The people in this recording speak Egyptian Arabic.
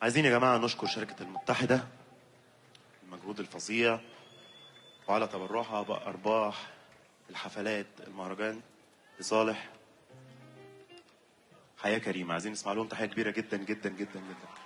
عايزين يا جماعة نشكر شركة المتحدة المجهود الفظيع وعلى تبرعها بأرباح الحفلات المهرجان لصالح حياة كريمة عايزين نسمع لهم تحية كبيرة جدا جدا جدا جدا